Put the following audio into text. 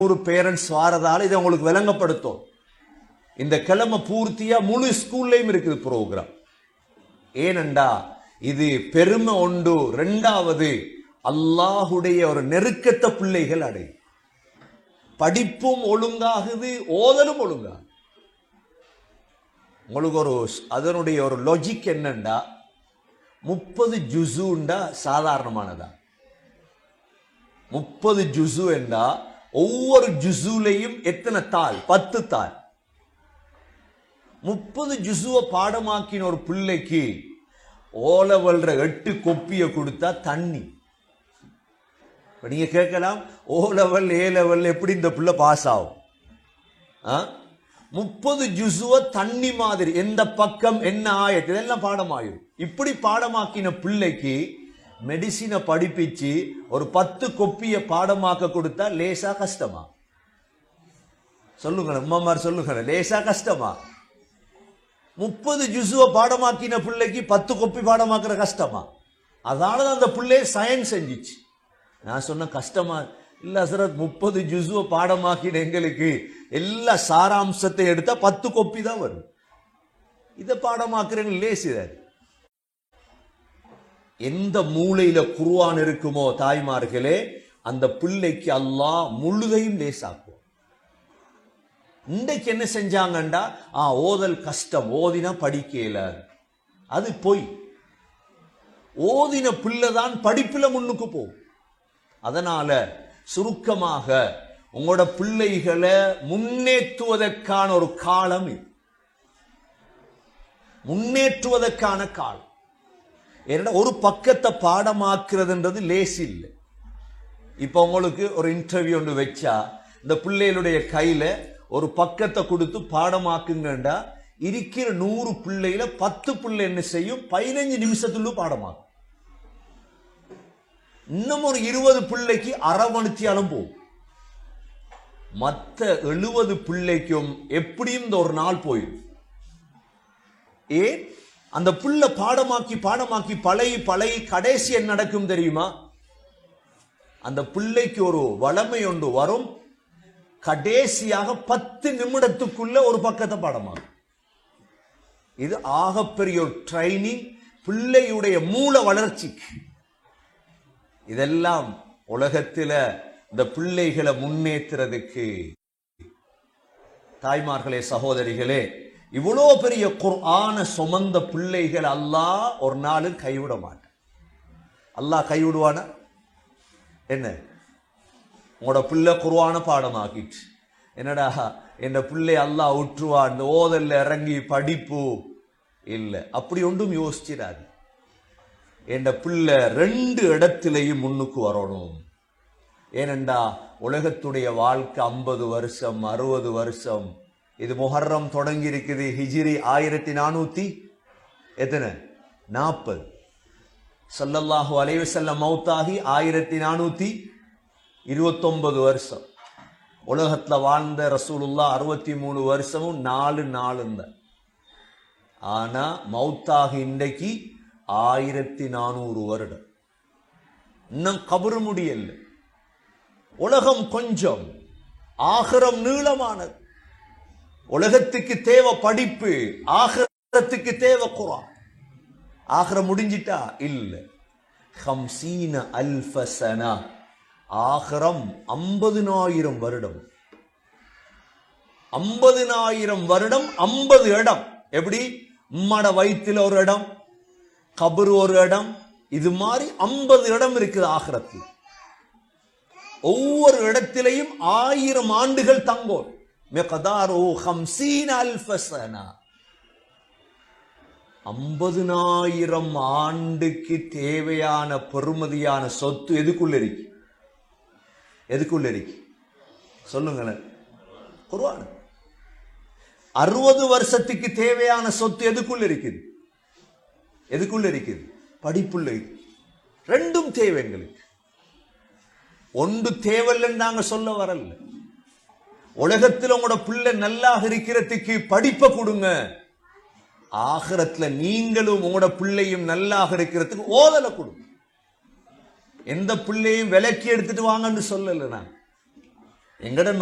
ஒரு பேரண்ட்ஸ் வாரதால இதை உங்களுக்கு விளங்கப்படுத்தும் இந்த கிழமை பூர்த்தியா முழு ஸ்கூல்லையும் இருக்குது ப்ரோக்ராம் ஏனண்டா இது பெருமை உண்டு ரெண்டாவது அல்லாஹுடைய ஒரு நெருக்கத்தை பிள்ளைகள் அடையும் படிப்பும் ஒழுங்காகுது ஓதலும் ஒழுங்கா உங்களுக்கு ஒரு அதனுடைய ஒரு லாஜிக் என்னண்டா முப்பது ஜுசுண்டா சாதாரணமானதா முப்பது ஜுசு என்றா ஒவ்வொரு ஜுசுலையும் எத்தனை தாள் பத்து தாள் முப்பது ஜுசுவை பாடமாக்கின ஒரு பிள்ளைக்கு ஓலவல்ற எட்டு கொப்பிய கொடுத்தா தண்ணி இப்ப நீங்க கேட்கலாம் ஓ லெவல் ஏ லெவல் எப்படி இந்த பிள்ளை பாஸ் ஆகும் ஆ? முப்பது ஜுசுவ தண்ணி மாதிரி எந்த பக்கம் என்ன ஆயத்து இதெல்லாம் பாடமாயிரும் இப்படி பாடமாக்கின பிள்ளைக்கு மெடிசினை படிப்பிச்சு ஒரு பத்து கொப்பிய பாடமாக்க கொடுத்தா லேசா கஷ்டமா சொல்லுங்களேன் உமாமார் சொல்லுங்களேன் லேசா கஷ்டமா முப்பது ஜுசுவ பாடமாக்கின பிள்ளைக்கு பத்து கொப்பி பாடமாக்குற கஷ்டமா அதனால தான் அந்த பிள்ளை சயின்ஸ் செஞ்சிச்சு நான் சொன்ன கஷ்டமா இல்ல ஹசரத் முப்பது ஜுசுவ பாடமாக்கின எங்களுக்கு எல்லா சாராம்சத்தை எடுத்தா பத்து கொப்பி தான் வரும் இதை பாடமாக்குறேன்னு லேசிதார் எந்த மூலையில குருவான் இருக்குமோ தாய்மார்களே அந்த பிள்ளைக்கு அல்லாஹ் முழுதையும் லேசாக்குவோம் இன்றைக்கு என்ன செஞ்சாங்கண்டா ஆ ஓதல் கஷ்டம் ஓதினா படிக்கல அது பொய் ஓதின பிள்ளை தான் படிப்புல முன்னுக்கு போகும் அதனால சுருக்கமாக உங்களோட பிள்ளைகளை முன்னேற்றுவதற்கான ஒரு காலம் இது முன்னேற்றுவதற்கான காலம் ஏன்னா ஒரு பக்கத்தை பாடமாக்குறதுன்றது லேஸ் இல்லை இப்போ உங்களுக்கு ஒரு இன்டர்வியூ ஒன்று வச்சா இந்த பிள்ளைகளுடைய கையில ஒரு பக்கத்தை கொடுத்து பாடமாக்குங்கண்டா இருக்கிற நூறு பிள்ளையில பத்து பிள்ளை என்ன செய்யும் பதினஞ்சு நிமிஷத்துல பாடமாக்கும் இன்னும் ஒரு இருபது பிள்ளைக்கு அரவணைத்தியாலும் போகும் மற்ற எழுபது பிள்ளைக்கும் எப்படியும் இந்த ஒரு நாள் போயிடும் ஏன் அந்த புள்ள பாடமாக்கி பாடமாக்கி பழகி பழகி கடைசி என்ன நடக்கும் தெரியுமா அந்த பிள்ளைக்கு ஒரு வளமை ஒன்று வரும் கடைசியாக பத்து நிமிடத்துக்குள்ள ஒரு பக்கத்தை பாடமாகும் இது ஆகப்பெரிய ஒரு ட்ரைனிங் பிள்ளையுடைய மூல வளர்ச்சிக்கு இதெல்லாம் உலகத்துல இந்த பிள்ளைகளை முன்னேற்றுறதுக்கு தாய்மார்களே சகோதரிகளே இவ்வளோ பெரிய குர்ஆன சுமந்த பிள்ளைகள் அல்லாஹ் ஒரு நாளும் கைவிட மாட்டான் அல்லாஹ் கைவிடுவானா என்ன உங்களோட பிள்ளை குர்ஆன பாடமாக்கிட்டு என்னடா என் பிள்ளை அல்லாஹ் விட்டுருவா இந்த ஓதல்ல இறங்கி படிப்பு இல்லை அப்படி ஒன்றும் யோசிச்சிடாது என் பிள்ளை ரெண்டு இடத்திலையும் முன்னுக்கு வரணும் ஏனெண்டா உலகத்துடைய வாழ்க்கை ஐம்பது வருஷம் அறுபது வருஷம் இது முஹர்ரம் தொடங்கி இருக்குது ஹிஜிரி ஆயிரத்தி நானூத்தி எத்தனை நாற்பது சல்லல்லாஹு அலைஹி வஸல்லம் மௌத்தாகி ஆயிரத்தி நானூத்தி இருபத்தொன்பது வருஷம் உலகத்துல வாழ்ந்த ரசூலுல்லா அறுபத்தி மூணு வருஷமும் நாலு நாளும் தான் ஆனா மௌத்தாகி இன்றைக்கு ஆயிரத்தி நானூறு வருடம் இன்னும் கபரு முடியல உலகம் கொஞ்சம் ஆகிரம் நீளமானது உலகத்துக்கு தேவை படிப்பு ஆகிரத்துக்கு தேவை குரான் ஆகிரம் முடிஞ்சிட்டா இல்ல ஹம்சீன அல்ஃபசனா ஆகிரம் ஐம்பதுனாயிரம் வருடம் ஐம்பதுனாயிரம் வருடம் ஐம்பது இடம் எப்படி உம்மட வயிற்றுல ஒரு இடம் கபரு ஒரு இடம் இது மாதிரி ஐம்பது இடம் இருக்குது ஆகிரத்தில் ஒவ்வொரு இடத்திலையும் ஆயிரம் ஆண்டுகள் தங்கோம் மிகதாரோ ஹம்சீன் அல்ஃபசனா ஐம்பதுனாயிரம் ஆண்டுக்கு தேவையான பெருமதியான சொத்து எதுக்குள்ள இருக்கு எதுக்குள்ள இருக்கு சொல்லுங்களேன் குர்ஆன் அறுபது வருஷத்துக்கு தேவையான சொத்து எதுக்குள்ள இருக்குது எதுக்குள்ள இருக்குது படிப்புள்ள இருக்கு. ரெண்டும் தேவை எங்களுக்கு ஒன்று தேவையில்லைன்னு நாங்க சொல்ல வரல உலகத்தில் உங்களோட பிள்ளை நல்லா இருக்கிறதுக்கு படிப்பை கொடுங்க ஆகிரத்துல நீங்களும் உங்களோட பிள்ளையும் நல்லாக இருக்கிறதுக்கு ஓதலை கொடுங்க எந்த பிள்ளையும் விலக்கி எடுத்துட்டு வாங்கன்னு சொல்லல நான் எங்கட